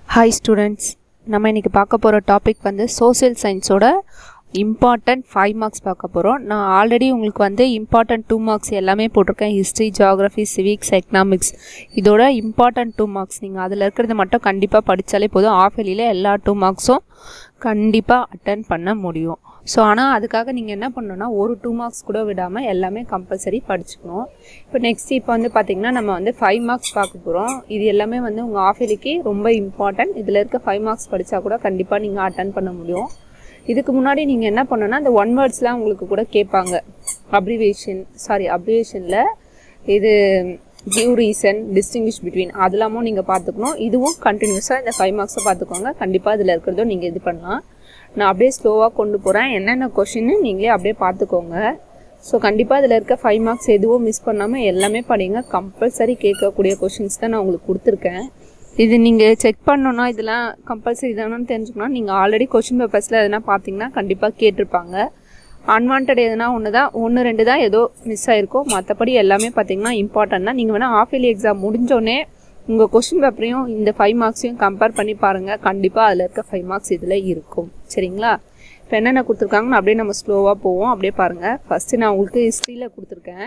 hi students நம்ம இன்றைக்கி பார்க்க போகிற டாபிக் வந்து சோஷியல் சயின்ஸோட இம்பார்ட்டன்ட் ஃபைவ் மார்க்ஸ் பார்க்க போகிறோம் நான் ஆல்ரெடி உங்களுக்கு வந்து இம்பார்ட்டன்ட் டூ மார்க்ஸ் எல்லாமே போட்டிருக்கேன் ஹிஸ்ட்ரி ஜியாகிரஃபி சிவிக்ஸ் எக்கனாமிக்ஸ் இதோட இம்பார்ட்டன்ட் டூ மார்க்ஸ் நீங்கள் அதில் இருக்கிறத மட்டும் கண்டிப்பாக படித்தாலே போதும் ஆஃப் வெளியில் எல்லா டூ மார்க்ஸும் கண்டிப்பாக அட்டன் பண்ண முடியும் ஸோ ஆனால் அதுக்காக நீங்கள் என்ன பண்ணணும்னா ஒரு டூ மார்க்ஸ் கூட விடாமல் எல்லாமே கம்பல்சரி படிச்சுக்கணும் இப்போ நெக்ஸ்ட் இப்போ வந்து பார்த்திங்கன்னா நம்ம வந்து ஃபைவ் மார்க்ஸ் பார்க்க போகிறோம் இது எல்லாமே வந்து உங்கள் ஆஃபேலிக்கு ரொம்ப இம்பார்ட்டன்ட் இதில் இருக்க ஃபைவ் மார்க்ஸ் படித்தா கூட கண்டிப்பாக நீங்கள் அட்டன் பண்ண முடியும் இதுக்கு முன்னாடி நீங்கள் என்ன பண்ணணும்னா அந்த ஒன் வேர்ட்ஸ்லாம் உங்களுக்கு கூட கேட்பாங்க அப்ரிவேஷன் சாரி அப்ரிவேஷனில் இது கிவ் ரீசன் டிஸ்டிங்விஷ் பிட்வீன் அதெல்லாமும் நீங்கள் பார்த்துக்கணும் இதுவும் கண்டினியூஸாக இந்த ஃபைவ் மார்க்ஸை பார்த்துக்கோங்க கண்டிப்பாக இதில் இருக்கிறதும் நீங்கள் இது பண்ணலாம் நான் அப்படியே ஸ்லோவாக கொண்டு போகிறேன் என்னென்ன கொஷின்னு நீங்களே அப்படியே பார்த்துக்கோங்க ஸோ கண்டிப்பாக இதில் இருக்க ஃபைவ் மார்க்ஸ் எதுவும் மிஸ் பண்ணாமல் எல்லாமே படிங்க கம்பல்சரி கேட்கக்கூடிய கொஷின்ஸ் தான் நான் உங்களுக்கு கொடுத்துருக்கேன் இது நீங்கள் செக் பண்ணணுன்னா இதெல்லாம் கம்பல்சரி தானு தெரிஞ்சுக்கணும் நீங்கள் ஆல்ரெடி கொஷின் பேப்பர்ஸில் எதனா பார்த்தீங்கன்னா கண்டிப்பாக கேட்டிருப்பாங்க அன்வான்ட் எதுனா ஒன்று தான் ஒன்று ரெண்டு தான் ஏதோ மிஸ் ஆகிருக்கும் மற்றபடி எல்லாமே பார்த்தீங்கன்னா இம்பார்ட்டன்ட் தான் நீங்கள் வேணால் ஆஃப் இயர்லி எக்ஸாம் முடிஞ்சோடனே உங்கள் கொஷின் பேப்பரையும் இந்த ஃபைவ் மார்க்ஸையும் கம்பேர் பண்ணி பாருங்கள் கண்டிப்பாக அதில் இருக்க ஃபைவ் மார்க்ஸ் இதில் இருக்கும் சரிங்களா இப்போ என்னென்ன கொடுத்துருக்காங்கன்னு அப்படியே நம்ம ஸ்லோவாக போவோம் அப்படியே பாருங்கள் ஃபஸ்ட்டு நான் உங்களுக்கு ஹிஸ்ட்ரியில் கொடுத்துருக்கேன்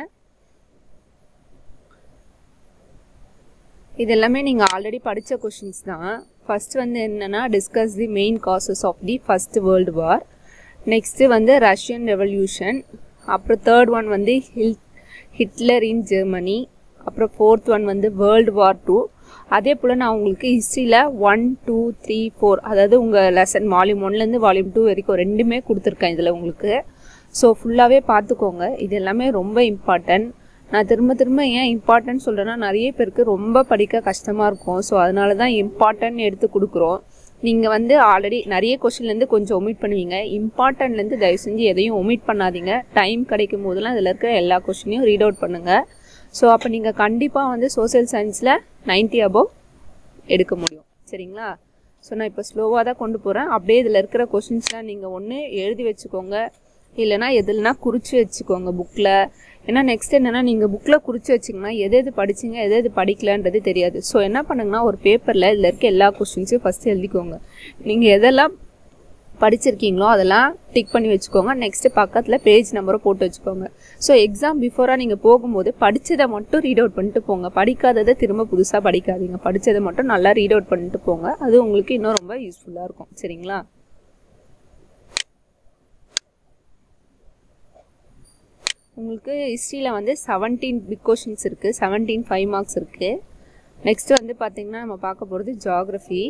இது எல்லாமே நீங்கள் ஆல்ரெடி படித்த கொஷின்ஸ் தான் ஃபஸ்ட் வந்து என்னென்னா discuss the main causes of the first world war next வந்து ரஷ்யன் ரெவல்யூஷன் அப்புறம் தேர்ட் ஒன் வந்து ஹில் ஹிட்லர் இன் ஜெர்மனி அப்புறம் ஃபோர்த் ஒன் வந்து வேர்ல்டு வார் டூ அதே போல் நான் உங்களுக்கு ஹிஸ்ட்ரியில் ஒன் டூ த்ரீ ஃபோர் அதாவது உங்கள் லெசன் வால்யூம் ஒன்லேருந்து வால்யூம் டூ வரைக்கும் ரெண்டுமே கொடுத்துருக்கேன் இதில் உங்களுக்கு ஸோ ஃபுல்லாகவே பார்த்துக்கோங்க இது எல்லாமே ரொம்ப இம்பார்ட்டன்ட் நான் திரும்ப திரும்ப ஏன் இம்பார்ட்டன்ட் சொல்கிறேன்னா நிறைய பேருக்கு ரொம்ப படிக்க கஷ்டமாக இருக்கும் ஸோ அதனால தான் இம்பார்ட்டன்ட் எடுத்து கொடுக்குறோம் நீங்கள் வந்து ஆல்ரெடி நிறைய கொஷின்லேருந்து கொஞ்சம் ஒமிட் பண்ணுவீங்க இம்பார்ட்டன்ட்லேருந்து தயவு செஞ்சு எதையும் ஒமிட் பண்ணாதீங்க டைம் கிடைக்கும் போதெல்லாம் இதில் இருக்கிற எல்லா கொஷினையும் ரீட் அவுட் பண்ணுங்கள் ஸோ அப்போ நீங்கள் கண்டிப்பாக வந்து சோசியல் சயின்ஸில் நைன்ட்டி அபவ் எடுக்க முடியும் சரிங்களா ஸோ நான் இப்போ ஸ்லோவாக தான் கொண்டு போகிறேன் அப்படியே இதில் இருக்கிற கொஷின்ஸ்லாம் நீங்கள் ஒன்று எழுதி வச்சுக்கோங்க இல்லைனா எதுலனா குறித்து வச்சுக்கோங்க புக்கில் ஏன்னா நெக்ஸ்ட் என்னென்னா நீங்கள் புக்கில் குறித்து வச்சிங்கன்னா எது எது படிச்சிங்க எது எது படிக்கலன்றது தெரியாது ஸோ என்ன பண்ணுங்கன்னா ஒரு பேப்பரில் இதில் இருக்க எல்லா கொஷின்ஸையும் ஃபஸ்ட்டு எழுதிக்கோங்க நீங்கள் எதெல்லாம் படிச்சிருக்கீங்களோ அதெல்லாம் டிக் பண்ணி வச்சுக்கோங்க நெக்ஸ்ட்டு பக்கத்தில் பேஜ் நம்பரை போட்டு வச்சுக்கோங்க ஸோ எக்ஸாம் பிஃபோராக நீங்கள் போகும்போது படித்ததை மட்டும் ரீட் அவுட் பண்ணிட்டு போங்க படிக்காததை திரும்ப புதுசாக படிக்காதீங்க படித்ததை மட்டும் நல்லா ரீட் அவுட் பண்ணிட்டு போங்க அது உங்களுக்கு இன்னும் ரொம்ப யூஸ்ஃபுல்லாக இருக்கும் சரிங்களா உங்களுக்கு ஹிஸ்ட்ரியில் வந்து செவன்டீன் பிக் கொஷின்ஸ் இருக்குது செவன்டீன் ஃபைவ் மார்க்ஸ் இருக்குது நெக்ஸ்ட்டு வந்து பார்த்திங்கன்னா நம்ம பார்க்க போகிறது ஜாகிரஃபி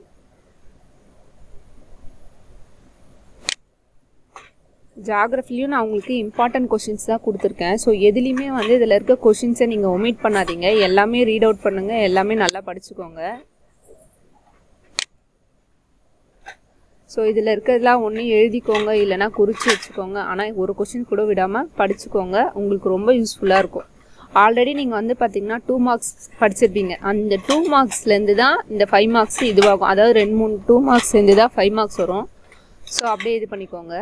ஜாகிரஃபிலையும் நான் உங்களுக்கு இம்பார்ட்டன்ட் கொஷின்ஸ் தான் கொடுத்துருக்கேன் ஸோ எதுலேயுமே வந்து இதில் இருக்க கொஷின்ஸை நீங்கள் ஒமிட் பண்ணாதீங்க எல்லாமே ரீட் அவுட் பண்ணுங்கள் எல்லாமே நல்லா படிச்சுக்கோங்க ஸோ இதில் இருக்கிறதெல்லாம் ஒன்று எழுதிக்கோங்க இல்லைனா குறித்து வச்சுக்கோங்க ஆனால் ஒரு கொஷின் கூட விடாமல் படிச்சுக்கோங்க உங்களுக்கு ரொம்ப யூஸ்ஃபுல்லாக இருக்கும் ஆல்ரெடி நீங்கள் வந்து பார்த்தீங்கன்னா டூ மார்க்ஸ் படிச்சிருப்பீங்க அந்த டூ மார்க்ஸ்லேருந்து தான் இந்த ஃபைவ் மார்க்ஸ் இதுவாகும் அதாவது ரெண்டு மூணு டூ மார்க்ஸ்லேருந்து தான் ஃபைவ் மார்க்ஸ் வரும் ஸோ அப்படியே இது பண்ணிக்கோங்க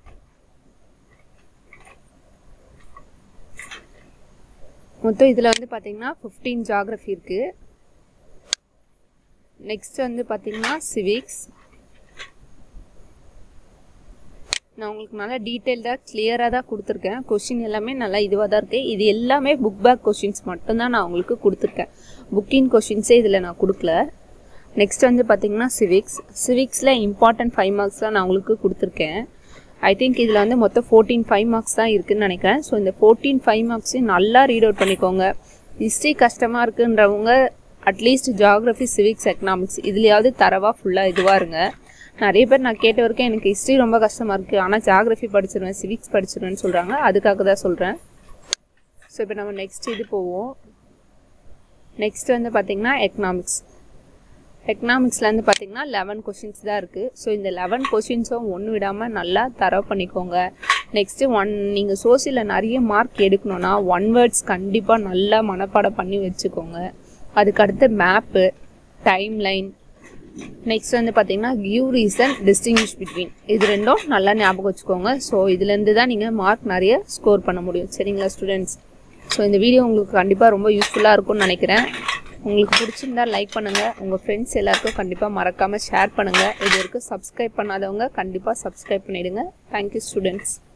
மொத்தம் இதில் வந்து பார்த்தீங்கன்னா ஃபிஃப்டீன் ஜாகிரஃபி இருக்குது நெக்ஸ்ட் வந்து பார்த்தீங்கன்னா சிவிக்ஸ் நான் உங்களுக்கு நல்லா டீட்டெயில்டாக கிளியராக தான் கொடுத்துருக்கேன் கொஷின் எல்லாமே நல்லா இதுவாக தான் இருக்குது இது எல்லாமே புக் பேக் கொஷின்ஸ் மட்டும்தான் நான் உங்களுக்கு கொடுத்துருக்கேன் புக்கின் கொஷின்ஸே இதில் நான் கொடுக்கல நெக்ஸ்ட் வந்து பார்த்தீங்கன்னா சிவிக்ஸ் சிவிக்ஸில் இம்பார்ட்டன்ட் ஃபைவ் மார்க்ஸ் தான் நான் உங்களுக்கு கொடுத்துருக்கேன் ஐ திங்க் இதில் வந்து மொத்தம் ஃபோர்டீன் ஃபைவ் மார்க்ஸ் தான் இருக்குதுன்னு நினைக்கிறேன் ஸோ இந்த ஃபோர்டீன் ஃபைவ் மார்க்ஸையும் நல்லா ரீட் அவுட் பண்ணிக்கோங்க ஹிஸ்ட்ரி கஷ்டமாக இருக்குன்றவங்க அட்லீஸ்ட் ஜாகிரஃபி சிவிக்ஸ் எக்கனாமிக்ஸ் இதுலையாவது தரவாக ஃபுல்லாக இதுவாக இருங்க நிறைய பேர் நான் கேட்ட வரைக்கும் எனக்கு ஹிஸ்ட்ரி ரொம்ப கஷ்டமாக இருக்குது ஆனால் ஜாகிரஃபி படிச்சிருவேன் சிவிக்ஸ் படிச்சிருவேன்னு சொல்கிறாங்க அதுக்காக தான் சொல்கிறேன் ஸோ இப்போ நம்ம நெக்ஸ்ட் இது போவோம் நெக்ஸ்ட் வந்து பார்த்திங்கன்னா எக்கனாமிக்ஸ் எக்கனாமிக்ஸ்லேருந்து பார்த்தீங்கன்னா லெவன் கொஷின்ஸ் தான் இருக்குது ஸோ இந்த லெவன் கொஷின்ஸும் ஒன்று விடாமல் நல்லா தரவு பண்ணிக்கோங்க நெக்ஸ்ட்டு ஒன் நீங்கள் சோசியலில் நிறைய மார்க் எடுக்கணுன்னா ஒன் வேர்ட்ஸ் கண்டிப்பாக நல்லா மனப்பாடம் பண்ணி வச்சுக்கோங்க அதுக்கடுத்து மேப்பு டைம் லைன் நெக்ஸ்ட் வந்து பார்த்தீங்கன்னா கிவ் ரீசன் டிஸ்டிங்விஷ் பிட்வீன் இது ரெண்டும் நல்லா ஞாபகம் வச்சுக்கோங்க ஸோ இதுலேருந்து தான் நீங்கள் மார்க் நிறைய ஸ்கோர் பண்ண முடியும் சரிங்களா ஸ்டூடெண்ட்ஸ் ஸோ இந்த வீடியோ உங்களுக்கு கண்டிப்பாக ரொம்ப யூஸ்ஃபுல்லாக இருக்கும்னு நினைக்கிறேன் உங்களுக்கு பிடிச்சிருந்தா லைக் பண்ணுங்கள் உங்கள் ஃப்ரெண்ட்ஸ் எல்லாருக்கும் கண்டிப்பாக மறக்காமல் ஷேர் பண்ணுங்கள் இது வரைக்கும் சப்ஸ்கிரைப் பண்ணாதவங்க கண்டிப்பாக சப்ஸ்கிரைப் பண்ணிவிடுங்க தேங்க்யூ ஸ்டூடெண்ட்ஸ்